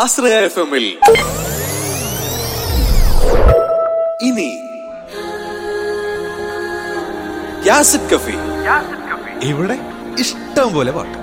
ആശ്രയ F എമ്മിൽ ഇനി യാസിഡ് കഫി ഇവിടെ ഇഷ്ടം പോലെ പാട്ട്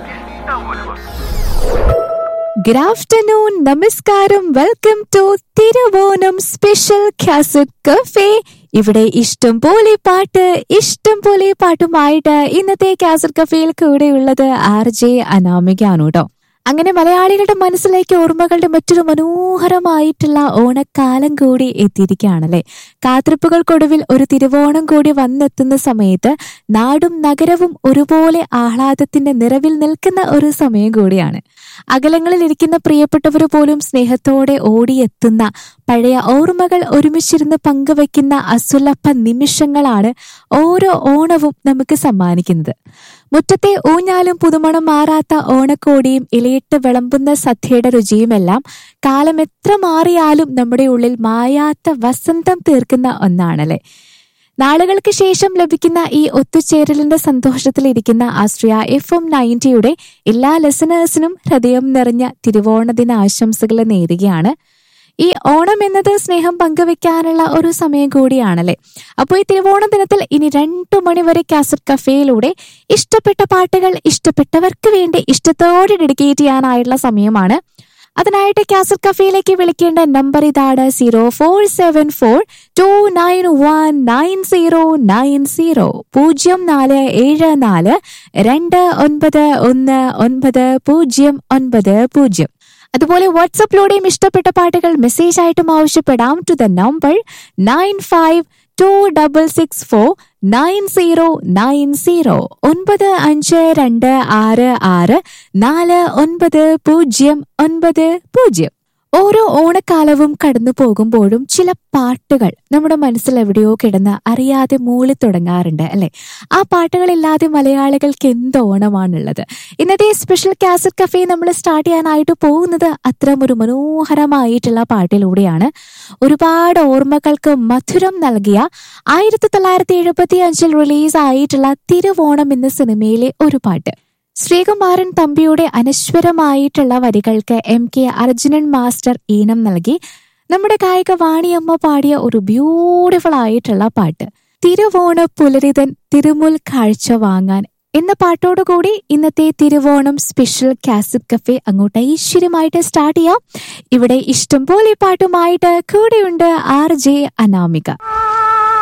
ഗുഡ് ആഫ്റ്റർനൂൺ നമസ്കാരം welcome to Thiruvonam special cassette cafe ഇവിടെ ഇഷ്ടം പോലെ പാട്ട് ഇഷ്ടം പോലെ പാട്ടുമായിട്ട് ഇന്നത്തെ കാസറ്റ് കഫേയിൽ കൂടെയുള്ളത് ആർ ജെ അനാമികയാണ് കേട്ടോ അങ്ങനെ മലയാളികളുടെ മനസ്സിലേക്ക് ഓർമ്മകളുടെ മറ്റൊരു മനോഹരമായിട്ടുള്ള ഓണക്കാലം കൂടി എത്തിയിരിക്കുകയാണല്ലേ കാത്തിരിപ്പുകൾക്കൊടുവിൽ ഒരു തിരുവോണം കൂടി വന്നെത്തുന്ന സമയത്ത് നാടും നഗരവും ഒരുപോലെ ആഹ്ലാദത്തിന്റെ നിറവിൽ നിൽക്കുന്ന ഒരു സമയം കൂടിയാണ് അകലങ്ങളിൽ ഇരിക്കുന്ന പ്രിയപ്പെട്ടവർ പോലും സ്നേഹത്തോടെ ഓടിയെത്തുന്ന പഴയ ഓർമ്മകൾ ഒരുമിച്ചിരുന്ന് പങ്കുവെക്കുന്ന അസുലഭ നിമിഷങ്ങളാണ് ഓരോ ഓണവും നമുക്ക് സമ്മാനിക്കുന്നത് മുറ്റത്തെ ഊഞ്ഞാലും പുതുമണം മാറാത്ത ഓണക്കോടിയും ഇലയിട്ട് വിളമ്പുന്ന സദ്യയുടെ രുചിയുമെല്ലാം കാലം എത്ര മാറിയാലും നമ്മുടെ ഉള്ളിൽ മായാത്ത വസന്തം തീർക്കുന്ന ഒന്നാണല്ലേ നാളുകൾക്ക് ശേഷം ലഭിക്കുന്ന ഈ ഒത്തുചേരലിന്റെ സന്തോഷത്തിലിരിക്കുന്ന ആശ്രയ എഫ് എം നയൻറ്റിയുടെ എല്ലാ ലിസണേഴ്സിനും ഹൃദയം നിറഞ്ഞ തിരുവോണ ദിന ആശംസകൾ നേരുകയാണ് ഈ ഓണം എന്നത് സ്നേഹം പങ്കുവെക്കാനുള്ള ഒരു സമയം കൂടിയാണല്ലേ അപ്പോൾ ഈ തിരുവോണ ദിനത്തിൽ ഇനി രണ്ടു മണിവരെ കാസറ്റ് കഫേയിലൂടെ ഇഷ്ടപ്പെട്ട പാട്ടുകൾ ഇഷ്ടപ്പെട്ടവർക്ക് വേണ്ടി ഇഷ്ടത്തോടെ ഡെഡിക്കേറ്റ് ചെയ്യാനായിട്ടുള്ള സമയമാണ് അതിനായിട്ട് കാസറ്റ് കഫേയിലേക്ക് വിളിക്കേണ്ട നമ്പർ ഇതാണ് zero four seven four two nine one nine zero nine zero പൂജ്യം നാല് ഏഴ് നാല് രണ്ട് ഒൻപത് ഒന്ന് ഒൻപത് പൂജ്യം ഒൻപത് പൂജ്യം അതുപോലെ വാട്സപ്പിലൂടെയും ഇഷ്ടപ്പെട്ട പാട്ടുകൾ മെസ്സേജ് ആയിട്ടും ആവശ്യപ്പെടാം to the number nine five two double six four nine zero nine zero ഒൻപത് അഞ്ച് രണ്ട് ആറ് ആറ് നാല് ഒൻപത് പൂജ്യം ഒൻപത് പൂജ്യം ഓരോ ഓണക്കാലവും കടന്നു പോകുമ്പോഴും ചില പാട്ടുകൾ നമ്മുടെ മനസ്സിൽ എവിടെയോ കിടന്ന് അറിയാതെ മൂളി തുടങ്ങാറുണ്ട് അല്ലെ ആ പാട്ടുകളില്ലാതെ മലയാളികൾക്ക് എന്ത് ഓണമാണുള്ളത് ഇന്നത്തെ സ്പെഷ്യൽ കാസറ്റ് കഫേ നമ്മൾ സ്റ്റാർട്ട് ചെയ്യാനായിട്ട് പോകുന്നത് അത്തരം ഒരു മനോഹരമായിട്ടുള്ള പാട്ടിലൂടെയാണ് ഒരുപാട് ഓർമ്മകൾക്ക് മധുരം നൽകിയ ആയിരത്തി തൊള്ളായിരത്തി എഴുപത്തി അഞ്ചിൽ റിലീസ് ആയിട്ടുള്ള തിരുവോണം എന്ന സിനിമയിലെ ഒരു പാട്ട് ശ്രീകുമാരൻ തമ്പിയുടെ അനശ്വരമായിട്ടുള്ള വരികൾക്ക് എം കെ അർജുനൻ മാസ്റ്റർ ഈണം നൽകി നമ്മുടെ ഗായിക വാണിയമ്മ പാടിയ ഒരു ബ്യൂട്ടിഫുൾ ആയിട്ടുള്ള പാട്ട് തിരുവോണ പുലരിതൻ തിരുമുൽ കാഴ്ച വാങ്ങാൻ എന്ന പാട്ടോടുകൂടി ഇന്നത്തെ തിരുവോണം സ്പെഷ്യൽ കാസറ്റ് കഫേ അങ്ങോട്ട് ഐശ്വര്യമായിട്ട് സ്റ്റാർട്ട് ചെയ്യാം ഇവിടെ ഇഷ്ടം പോലെ പാട്ടുമായിട്ട് കൂടെയുണ്ട് ആർ ജെ അനാമിക